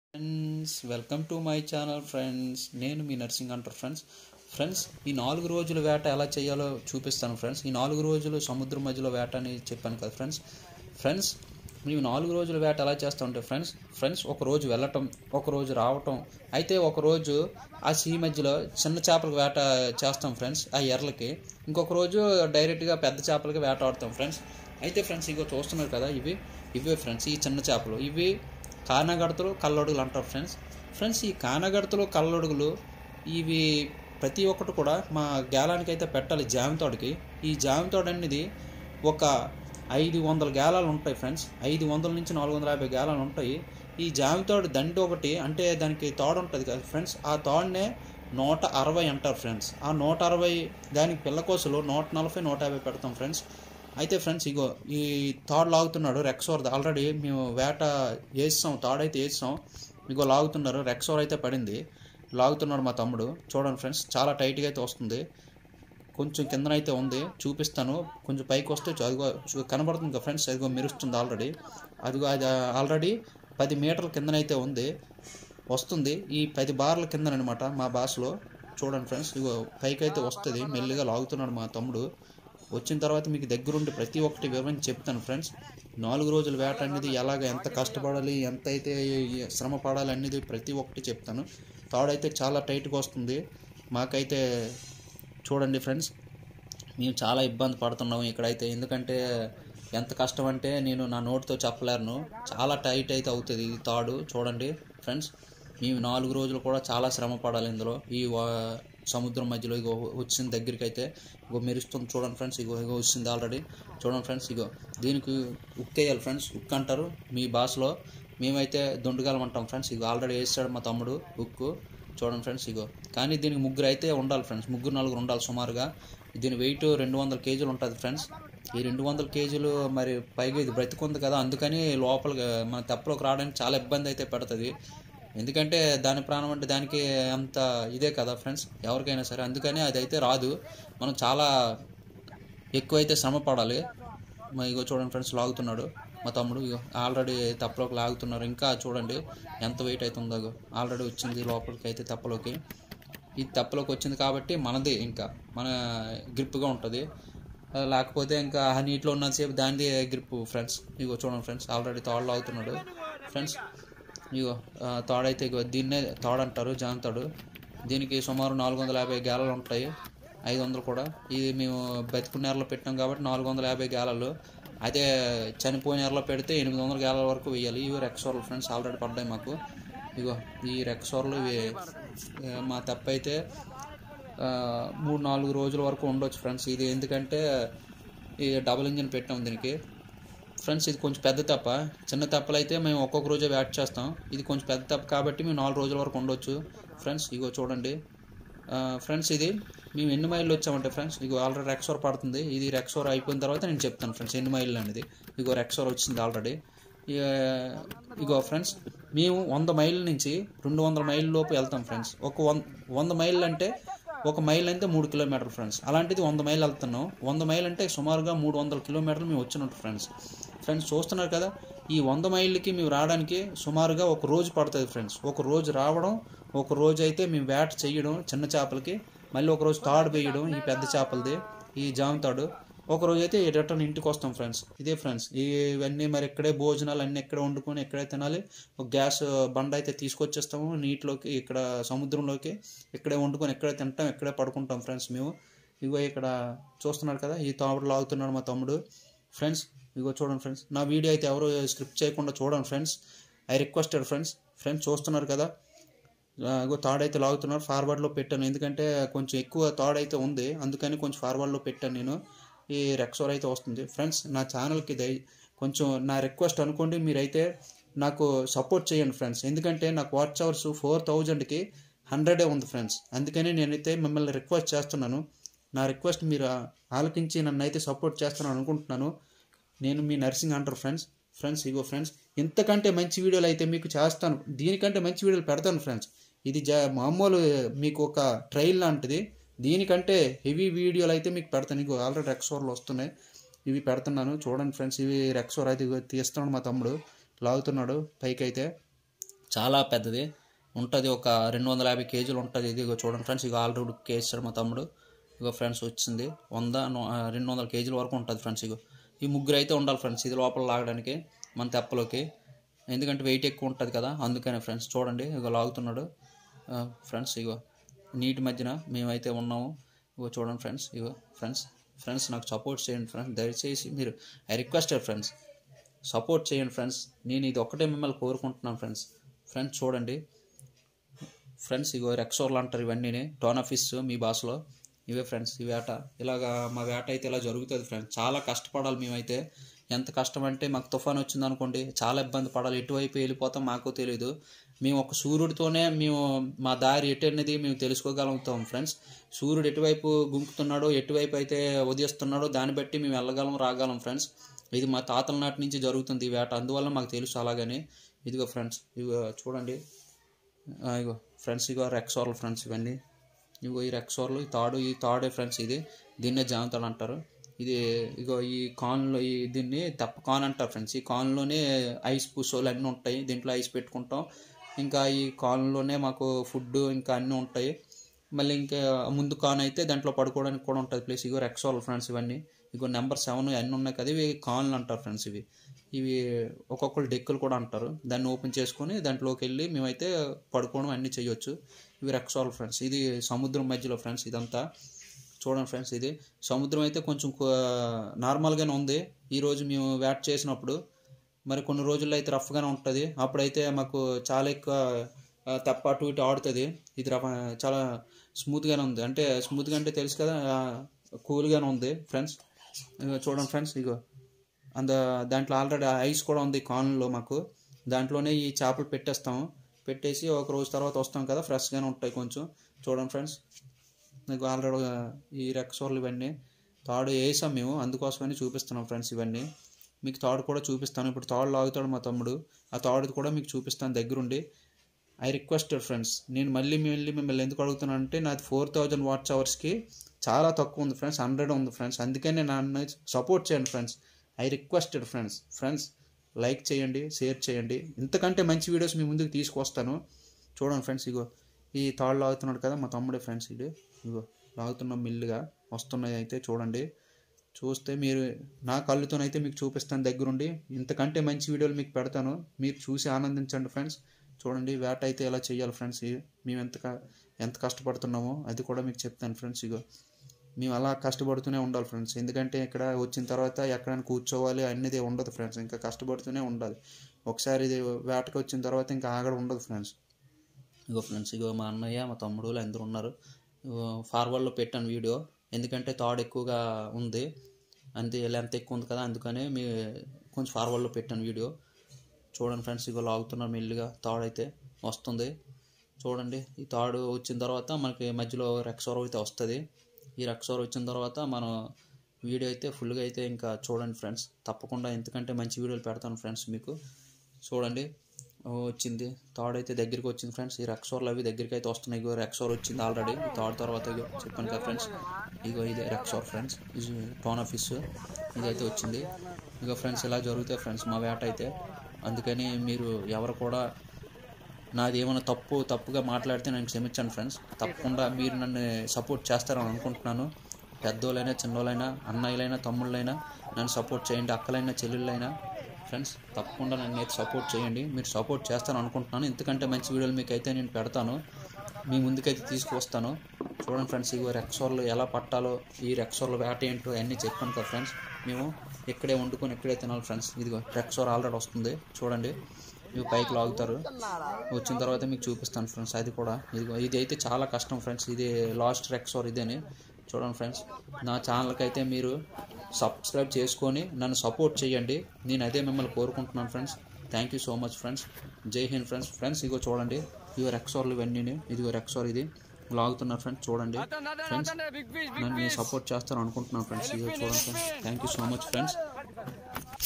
friends welcome to my channel friends నేను మీ నర్సింగ్ అంటారు ఫ్రెండ్స్ ఫ్రెండ్స్ ఈ నాలుగు రోజుల వేట ఎలా చేయాలో చూపిస్తాను ఫ్రెండ్స్ ఈ నాలుగు రోజులు సముద్రం మధ్యలో వేట అని చెప్పాను కదా ఫ్రెండ్స్ ఫ్రెండ్స్ మేము నాలుగు రోజుల వేట ఎలా చేస్తామంటే ఫ్రెండ్స్ ఫ్రెండ్స్ ఒక రోజు వెళ్ళటం ఒక రోజు రావటం అయితే ఒక రోజు ఆ సీ మధ్యలో చిన్న చేపలకు వేట చేస్తాం ఫ్రెండ్స్ ఆ ఎర్రలకి ఇంకొక రోజు డైరెక్ట్గా పెద్ద చేపలకి వేట ఆడతాం ఫ్రెండ్స్ అయితే ఫ్రెండ్స్ ఇంకో చూస్తున్నారు కదా ఇవి ఇవే ఫ్రెండ్స్ ఈ చిన్న చేపలు ఇవి కానగడతలు కల్లొడుగులు అంటారు ఫ్రెండ్స్ ఫ్రెండ్స్ ఈ కానగడతలు కల్లొడుగులు ఇవి ప్రతి ఒక్కటి కూడా మా గేలానికి అయితే పెట్టాలి జామితోడికి ఈ జామితోడు అనేది ఒక ఐదు వందల గేలాలు ఉంటాయి ఫ్రెండ్స్ ఐదు వందల నుంచి నాలుగు వందల యాభై గేలాలు ఉంటాయి ఈ జామితోడు దండి ఒకటి అంటే దానికి తోడు ఉంటుంది కదా ఫ్రెండ్స్ ఆ తోడనే నూట అరవై అంటారు ఫ్రెండ్స్ ఆ నూట అరవై దానికి పిల్లకోసలు నూట నలభై నూట యాభై పెడతాం ఫ్రెండ్స్ అయితే ఫ్రెండ్స్ ఇగో ఈ తాడు లాగుతున్నాడు రెక్సోర్ ఆల్రెడీ మేము వేట వేసాం తాడైతే వేసాం ఇగో లాగుతున్నారు రెక్సోర్ అయితే పడింది లాగుతున్నాడు మా తమ్ముడు చూడండి ఫ్రెండ్స్ చాలా టైట్గా అయితే వస్తుంది కొంచెం కిందనైతే ఉంది చూపిస్తాను కొంచెం పైకి వస్తే చూ- అదిగో చూ- కనబడుతుంది కదా ఫ్రెండ్స్ అదిగో మెరుస్తుంది ఆల్రెడీ అదిగో అది ఆల్రెడీ పది మీటర్ల కిందనైతే ఉంది వస్తుంది ఈ పది బార్ల కిందనమాట మా భాషలో చూడండి ఫ్రెండ్స్ ఇగో పైకి అయితే వస్తుంది మెల్లిగా లాగుతున్నాడు మా తమ్ముడు వచ్చిన తర్వాత మీకు దగ్గరుండి ప్రతి ఒక్కటి వివరించి చెప్తాను ఫ్రెండ్స్ నాలుగు రోజుల వేట అనేది ఎలాగ ఎంత కష్టపడాలి ఎంత అయితే శ్రమ పడాలి అనేది ప్రతి ఒక్కటి చెప్తాను తాడైతే చాలా టైట్గా వస్తుంది మాకైతే చూడండి ఫ్రెండ్స్ మేము చాలా ఇబ్బంది పడుతున్నాము ఇక్కడైతే ఎందుకంటే ఎంత కష్టం అంటే నేను నా నోటితో చెప్పలేను చాలా టైట్ అయితే అవుతుంది ఈ తాడు చూడండి ఫ్రెండ్స్ మేము నాలుగు రోజులు కూడా చాలా శ్రమ పడాలి ఇందులో ఈ వా- సముద్రం మధ్యలో ఇగో వచ్చిన దగ్గరికి అయితే ఇగో మెరుస్తుంది చూడండి ఫ్రెండ్స్ ఇగో ఇగో వచ్చింది ఆల్రెడీ చూడండి ఫ్రెండ్స్ ఇగో దీనికి ఉక్ వేయాలి ఫ్రెండ్స్ ఉక్ అంటారు మీ భాషలో మేమైతే దొండగాలం అంటాం ఫ్రెండ్స్ ఇగో ఆల్రెడీ వేసాడు మా తమ్ముడు ఉక్కు చూడండి ఫ్రెండ్స్ ఇగో కానీ దీనికి ముగ్గురు అయితే ఉండాలి ఫ్రెండ్స్ ముగ్గురు నలుగురు ఉండాలి సుమారుగా దీని వెయిట్ రెండు వందల కేజీలు ఉంటుంది ఫ్రెండ్స్ ఈ రెండు వందల కేజీలు మరి పైగా ఇది బ్రతికుంది కదా అందుకని లోపల మన తెప్పలోకి రావడానికి చాలా ఇబ్బంది అయితే పెడుతుంది ఎందుకంటే దాని ప్రాణం అంటే దానికి అంత ఇదే కదా ఫ్రెండ్స్ ఎవరికైనా సరే అందుకని అది అయితే రాదు మనం చాలా ఎక్కువైతే శ్రమ పడాలి మా ఇగో చూడండి ఫ్రెండ్స్ లాగుతున్నాడు మా తమ్ముడు ఇగో ఆల్రెడీ తప్పలోకి లాగుతున్నారు ఇంకా చూడండి ఎంత వెయిట్ అవుతుందో ఆల్రెడీ వచ్చింది లోపలికి అయితే తప్పలోకి ఈ తప్పలోకి వచ్చింది కాబట్టి మనది ఇంకా మన గ్రిప్గా ఉంటుంది ఆ, లేకపోతే ఇంకా ఆ నీటిలో ఉన్నంతసేపు దానిది గ్రిప్ ఫ్రెండ్స్ ఇగో చూడండి ఫ్రెండ్స్ ఆల్రెడీ తాడు లాగుతున్నాడు ఫ్రెండ్స్ ఇగో ఆ, తాడైతే ఇగో దీన్నే తాడు అంటారు జాన్ తాడు దీనికి సుమారు నాలుగు వందల యాభై గేలలు ఉంటాయి ఐదు వందలు కూడా ఇది మేము బతికున్న నేరలో పెట్టాం కాబట్టి నాలుగు వందల యాభై గేలలు అయితే చనిపోయిన నేరలో పెడితే ఎనిమిది వందల గేలల వరకు వేయాలి ఇవి రెక్సోర్లు ఫ్రెండ్స్ ఆల్రెడీ పడ్డాయి మాకు ఇగో ఈ రెక్సోర్లు ఇవి ఆ, మా తప్ప అయితే ఆ, మూడు నాలుగు రోజుల వరకు ఉండొచ్చు ఫ్రెండ్స్ ఇది ఎందుకంటే ఈ డబుల్ ఇంజిన్ పెట్టాం దీనికి ఫ్రెండ్స్ ఇది కొంచెం పెద్ద తప్ప చిన్న తప్పలు అయితే మేము ఒక్కొక్క రోజే వ్యాట్ చేస్తాం ఇది కొంచెం పెద్ద తప్ప కాబట్టి మేము నాలుగు రోజుల వరకు ఉండొచ్చు ఫ్రెండ్స్ ఇగో చూడండి ఆ, ఫ్రెండ్స్ ఇది మేము ఎన్ని మైళ్ళు వచ్చామంటే ఫ్రెండ్స్ ఇగో ఆల్రెడీ రెక్సోర్ పడుతుంది ఇది రెక్సోర్ అయిపోయిన తర్వాత నేను చెప్తాను ఫ్రెండ్స్ ఎన్ని మైళ్ళు అనేది ఇగో రెక్సోర్ వచ్చింది ఆల్రెడీ ఇగో ఫ్రెండ్స్ మేము వంద మైళ్ళ నుంచి రెండు వందల మైళ్ళ లోపు వెళ్తాం ఫ్రెండ్స్ ఒక వంద వంద మైళ్ళు అంటే ఒక మైల్ అంటే మూడు కిలోమీటర్ ఫ్రెండ్స్ అలాంటిది వంద మైళ్ళు వెళ్తున్నాం వంద మైల్ అంటే సుమారుగా మూడు వందల కిలోమీటర్లు మేము వచ్చినట్టు ఫ్రెండ్స్ ఫ్రెండ్స్ చూస్తున్నారు కదా ఈ వంద మైళ్ళకి మేము రావడానికి సుమారుగా ఒక రోజు పడుతుంది ఫ్రెండ్స్ ఒక రోజు రావడం ఒక రోజు అయితే మేము వేట చేయడం చిన్న చేపలకి మళ్ళీ ఒక రోజు తాడు వేయడం ఈ పెద్ద చేపలది ఈ జామ తాడు ఒక రోజు అయితే రిటర్న్ ఇంటికి వస్తాం ఫ్రెండ్స్ ఇదే ఫ్రెండ్స్ ఇవన్నీ మరి ఇక్కడే భోజనాలు అన్నీ ఇక్కడే వండుకొని ఇక్కడే తినాలి ఒక గ్యాస్ బండ అయితే తీసుకొచ్చేస్తాము నీటిలోకి ఇక్కడ సముద్రంలోకి ఇక్కడే వండుకొని ఇక్కడే తింటాం ఇక్కడే పడుకుంటాం ఫ్రెండ్స్ మేము ఇగో ఇక్కడ చూస్తున్నారు కదా ఈ తమ్ముడు లాగుతున్నాడు మా తమ్ముడు ఫ్రెండ్స్ ఇగో చూడండి ఫ్రెండ్స్ నా వీడియో అయితే ఎవరు స్క్రిప్ట్ చేయకుండా చూడండి friends I requested friends friends చూస్తున్నారు కదా ఆ, ఇగో తాడైతే లాగుతున్నారు ఫార్వర్డ్లో పెట్టాను ఎందుకంటే కొంచెం ఎక్కువ తాడైతే ఉంది అందుకని కొంచెం ఫార్వర్డ్లో పెట్టాను నేను ఈ రెక్సోర్ అయితే వస్తుంది ఫ్రెండ్స్ నా ఛానల్కి దయ కొంచెం నా రిక్వెస్ట్ అనుకోండి మీరైతే నాకు సపోర్ట్ చేయండి ఫ్రెండ్స్ ఎందుకంటే నాకు వాచ్ అవర్స్ ఫోర్ థౌజండ్కి హండ్రెడే ఉంది ఫ్రెండ్స్ అందుకని నేనైతే మిమ్మల్ని రిక్వెస్ట్ చేస్తున్నాను నా రిక్వెస్ట్ మీరు ఆలకించి నన్ను అయితే సపోర్ట్ చేస్తాను అనుకుంటున్నాను నేను మీ నర్సింగ్ అంటారు ఫ్రెండ్స్ ఫ్రెండ్స్ ఇగో ఫ్రెండ్స్ ఇంతకంటే మంచి వీడియోలు అయితే మీకు చేస్తాను దీనికంటే మంచి వీడియోలు పెడతాను ఫ్రెండ్స్ ఇది జా మామూలు మీకు ఒక ట్రైల్ లాంటిది దీనికంటే హెవీ వీడియోలు అయితే మీకు పెడతాను ఇగో ఆల్రెడీ రెక్సోర్లు వస్తున్నాయి ఇవి పెడుతున్నాను చూడండి ఫ్రెండ్స్ ఇవి రెక్సోర్ అయితే ఇగో తీస్తున్నాడు మా తమ్ముడు లాగుతున్నాడు పైకి అయితే చాలా పెద్దది ఉంటుంది ఒక రెండు వందల యాభై కేజీలు ఉంటుంది ఇది ఇగో చూడండి ఫ్రెండ్స్ ఇక ఆల్రెడీ కేసాడు మా తమ్ముడు ఇగో ఫ్రెండ్స్ వచ్చింది వంద ను- ఆ, రెండు వందల కేజీల వరకు ఉంటుంది ఫ్రెండ్స్ ఇగో ఈ ముగ్గురు అయితే ఉండాలి ఫ్రెండ్స్ ఇది లోపల లాగడానికి మన తెప్పలోకి ఎందుకంటే వెయిట్ ఎక్కువ ఉంటుంది కదా అందుకనే ఫ్రెండ్స్ చూడండి ఇగో లాగుతున్నాడు ఆ, ఫ్రెండ్స్ ఇగో నీటి మధ్యన మేమైతే ఉన్నాము ఇగో చూడండి ఫ్రెండ్స్ ఇగో ఫ్రెండ్స్ ఫ్రెండ్స్ నాకు సపోర్ట్ చేయండి ఫ్రెండ్స్ దయచేసి మీరు ఐ రిక్వెస్టెడ్ ఫ్రెండ్స్ సపోర్ట్ చేయండి ఫ్రెండ్స్ నేను ఇది ఒక్కటే మిమ్మల్ని కోరుకుంటున్నాను ఫ్రెండ్స్ ఫ్రెండ్స్ చూడండి ఫ్రెండ్స్ ఇగో రెక్సోర్లు అంటారు ఇవన్నీ టోనా ఫిష్ మీ భాషలో ఇవే ఫ్రెండ్స్ ఈ వేట ఇలాగా మా వేట అయితే ఇలా జరుగుతుంది ఫ్రెండ్స్ చాలా కష్టపడాలి మేమైతే ఎంత కష్టం అంటే మాకు తుఫాన్ వచ్చింది అనుకోండి చాలా ఇబ్బంది పడాలి ఎటువైపు వెళ్ళిపోతాం మాకు తెలియదు మేము ఒక సూర్యుడితోనే మేము మా దారి ఎటు అనేది మేము తెలుసుకోగలుగుతాం ఫ్రెండ్స్ సూర్యుడు ఎటువైపు గుంకుతున్నాడో ఎటువైపు అయితే ఉదయిస్తున్నాడో దాన్ని బట్టి మేము వెళ్ళగలం రాగలం ఫ్రెండ్స్ ఇది మా తాతల నాటి నుంచి జరుగుతుంది ఈ వేట అందువల్ల మాకు తెలుసు అలాగని ఇదిగో ఫ్రెండ్స్ ఇదిగో చూడండి ఆ, ఇగో ఫ్రెండ్స్ ఇగో రెక్సోర్లు ఫ్రెండ్స్ ఇవన్నీ ఇగో ఈ రెక్సోర్లు ఈ తాడు ఈ తాడే ఫ్రెండ్స్ ఇది దీన్నే జామతాడు అంటారు ఇది ఇగో ఈ కాన్లో ఈ దీన్ని తప్ప కాన్ అంటారు ఫ్రెండ్స్ ఈ కాన్లోనే ఐస్ పూసోలు అన్నీ ఉంటాయి దీంట్లో ఐస్ పెట్టుకుంటాం ఇంకా ఈ కాన్లోనే మాకు ఫుడ్ ఇంకా అన్నీ ఉంటాయి మళ్ళీ ఇంకా ముందు కాన్ అయితే దాంట్లో పడుకోవడానికి కూడా ఉంటుంది ప్లేస్ ఇగో రెక్సోల్ ఫ్రెండ్స్ ఇవన్నీ ఇగో నెంబర్ సెవెన్ అన్నీ ఉన్నాయి కదా ఇవి కాన్లు అంటారు ఫ్రెండ్స్ ఇవి ఇవి ఒక్కొక్కరు డెక్కులు కూడా అంటారు దాన్ని ఓపెన్ చేసుకొని దాంట్లోకి వెళ్ళి మేమైతే పడుకోవడం అన్నీ చేయొచ్చు ఇవి రెక్సాల్ ఫ్రెండ్స్ ఇది సముద్రం మధ్యలో ఫ్రెండ్స్ ఇదంతా చూడండి ఫ్రెండ్స్ ఇది సముద్రం అయితే కొంచెం కో- నార్మల్గానే ఉంది ఈరోజు మేము వేట చేసినప్పుడు మరి కొన్ని రోజుల్లో అయితే రఫ్గానే ఉంటుంది అప్పుడైతే మాకు చాలా ఎక్కువ ఆ, తప్ప అటు ఇటు ఆడుతుంది ఇది రఫ చాలా స్మూత్గానే ఉంది అంటే స్మూత్గా అంటే తెలుసు కదా కూల్గానే ఉంది ఫ్రెండ్స్ ఇగో చూడండి ఫ్రెండ్స్ ఇగో అంద దాంట్లో ఆల్రెడీ ఐస్ కూడా ఉంది కాన్లో మాకు దాంట్లోనే ఈ చేపలు పెట్టేస్తాము పెట్టేసి ఒక రోజు తర్వాత వస్తాం కదా ఫ్రెష్గానే ఉంటాయి కొంచెం చూడండి ఫ్రెండ్స్ మీకు ఆల్రెడీ ఈ రెక్సోర్లు ఇవన్నీ తాడు వేసాం మేము అందుకోసమని చూపిస్తున్నాం ఫ్రెండ్స్ ఇవన్నీ మీకు తాడు కూడా చూపిస్తాను ఇప్పుడు తాడు లాగుతాడు మా తమ్ముడు ఆ తాడు కూడా మీకు చూపిస్తాను దగ్గరుండి ఐ రిక్వెస్టెడ్ ఫ్రెండ్స్ నేను మళ్ళీ మళ్ళీ మిమ్మల్ని ఎందుకు అడుగుతున్నాను అంటే నాది ఫోర్ థౌజండ్ వాట్స్ అవర్స్కి చాలా తక్కువ ఉంది ఫ్రెండ్స్ హండ్రెడ్ ఉంది ఫ్రెండ్స్ అందుకనే నన్ను సపోర్ట్ చేయండి friends I requested friends friends like చేయండి షేర్ చేయండి ఇంతకంటే మంచి వీడియోస్ మీ ముందుకు తీసుకొస్తాను చూడండి ఫ్రెండ్స్ ఇగో ఈ తాళ్ళు లాగుతున్నాడు కదా మా తమ్ముడే ఫ్రెండ్స్ ఇది ఇగో లాగుతున్నాం మిల్లుగా వస్తున్నాయి అయితే చూడండి చూస్తే మీరు నా కళ్ళుతోనైతే మీకు చూపిస్తాను దగ్గరుండి ఇంతకంటే మంచి వీడియోలు మీకు పెడతాను మీరు చూసి ఆనందించండి ఫ్రెండ్స్ చూడండి వేట అయితే ఎలా చేయాలి ఫ్రెండ్స్ ఇ- మేము ఎంత క- ఎంత కష్టపడుతున్నామో అది కూడా మీకు చెప్తాను ఫ్రెండ్స్ ఇగో మేము అలా కష్టపడుతూనే ఉండాలి ఫ్రెండ్స్ ఎందుకంటే ఇక్కడ వచ్చిన తర్వాత ఎక్కడైనా కూర్చోవాలి అనేది ఉండదు ఫ్రెండ్స్ ఇంకా కష్టపడుతూనే ఉండాలి ఒకసారి ఇది వేటకి వచ్చిన తర్వాత ఇంకా ఆగడం ఉండదు ఫ్రెండ్స్ ఇగో ఫ్రెండ్స్ ఇగో మా అన్నయ్య మా తమ్ముడు వాళ్ళు అందరూ ఉన్నారు ఇగో ఫార్వర్డ్లో పెట్టాను వీడియో ఎందుకంటే థాడ్ ఎక్కువగా ఉంది అంతే లెంత్ ఎక్కువ ఉంది కదా అందుకనే మీ కొంచెం ఫార్వర్డ్లో పెట్టాను వీడియో చూడండి ఫ్రెండ్స్ ఇగో లాగుతున్నారు మెల్లిగా తాడు అయితే వస్తుంది చూడండి ఈ తాడు వచ్చిన తర్వాత మనకి మధ్యలో రెక్సోర్ అయితే వస్తుంది ఈ రెక్సోర్ వచ్చిన తర్వాత మనం వీడియో అయితే ఫుల్గా అయితే ఇంకా చూడండి ఫ్రెండ్స్ తప్పకుండా ఎందుకంటే మంచి వీడియోలు పెడతాను ఫ్రెండ్స్ మీకు చూడండి ఓ, వచ్చింది తాడు అయితే దగ్గరికి వచ్చింది ఫ్రెండ్స్ ఈ రెక్సోర్లు అవి దగ్గరికి అయితే వస్తున్నాయి ఇగో రెక్సోర్ వచ్చింది ఆల్రెడీ ఈ తాడు తర్వాత ఇగో చెప్పాను కదా ఫ్రెండ్స్ ఇగో ఇది రెక్సోర్ ఫ్రెండ్స్ ఇది టోన్ ఫిష్ ఇదైతే వచ్చింది ఇగో ఫ్రెండ్స్ ఇలా జరుగుతాయి ఫ్రెండ్స్ మా వేట అయితే అందుకని మీరు ఎవరు కూడా నాది ఏమైనా తప్పు తప్పుగా మాట్లాడితే నేను క్షమించాను ఫ్రెండ్స్ తప్పకుండా మీరు నన్ను సపోర్ట్ చేస్తారని అనుకుంటున్నాను పెద్దోళ్ళైనా చిన్నోళ్ళైనా అన్నయ్యలైనా తమ్ముళ్ళైనా నన్ను సపోర్ట్ చేయండి అక్కలైనా చెల్లెళ్ళైనా ఫ్రెండ్స్ తప్పకుండా నన్ను అయితే సపోర్ట్ చేయండి మీరు సపోర్ట్ చేస్తాను అనుకుంటున్నాను ఎందుకంటే మంచి వీడియోలు మీకు అయితే నేను పెడతాను మీ ముందుకైతే తీసుకువస్తాను చూడండి ఫ్రెండ్స్ ఇగో రెక్సోర్లు ఎలా పట్టాలో ఈ రెక్సోర్ల వేట ఏంటో అన్నీ చెప్పాను కదా ఫ్రెండ్స్ మేము ఇక్కడే వండుకొని ఇక్కడే తినాలి ఫ్రెండ్స్ ఇదిగో రెక్సోర్ ఆల్రెడీ వస్తుంది చూడండి ఇవి పైకి లాగుతారు వచ్చిన తర్వాత మీకు చూపిస్తాను ఫ్రెండ్స్ అది కూడా ఇదిగో ఇది అయితే చాలా కష్టం ఫ్రెండ్స్ ఇది లాస్ట్ రెక్సోర్ ఇదేని చూడండి ఫ్రెండ్స్ నా ఛానల్కి అయితే మీరు సబ్స్క్రైబ్ చేసుకొని నన్ను సపోర్ట్ చేయండి నేను అదే మిమ్మల్ని కోరుకుంటున్నాను friends thank you so much friends జై హింద్ ఫ్రెండ్స్ ఫ్రెండ్స్ ఇగో చూడండి ఇగో రెక్సోర్లు ఇవన్నీ ఇదిగో రెక్సోర్ ఇది లాగుతున్నారు ఫ్రెండ్స్ చూడండి ఫ్రెండ్స్ నన్ను సపోర్ట్ చేస్తాను అనుకుంటున్నాను ఫ్రెండ్స్ ఇగో చూడండి friends thank you so much friends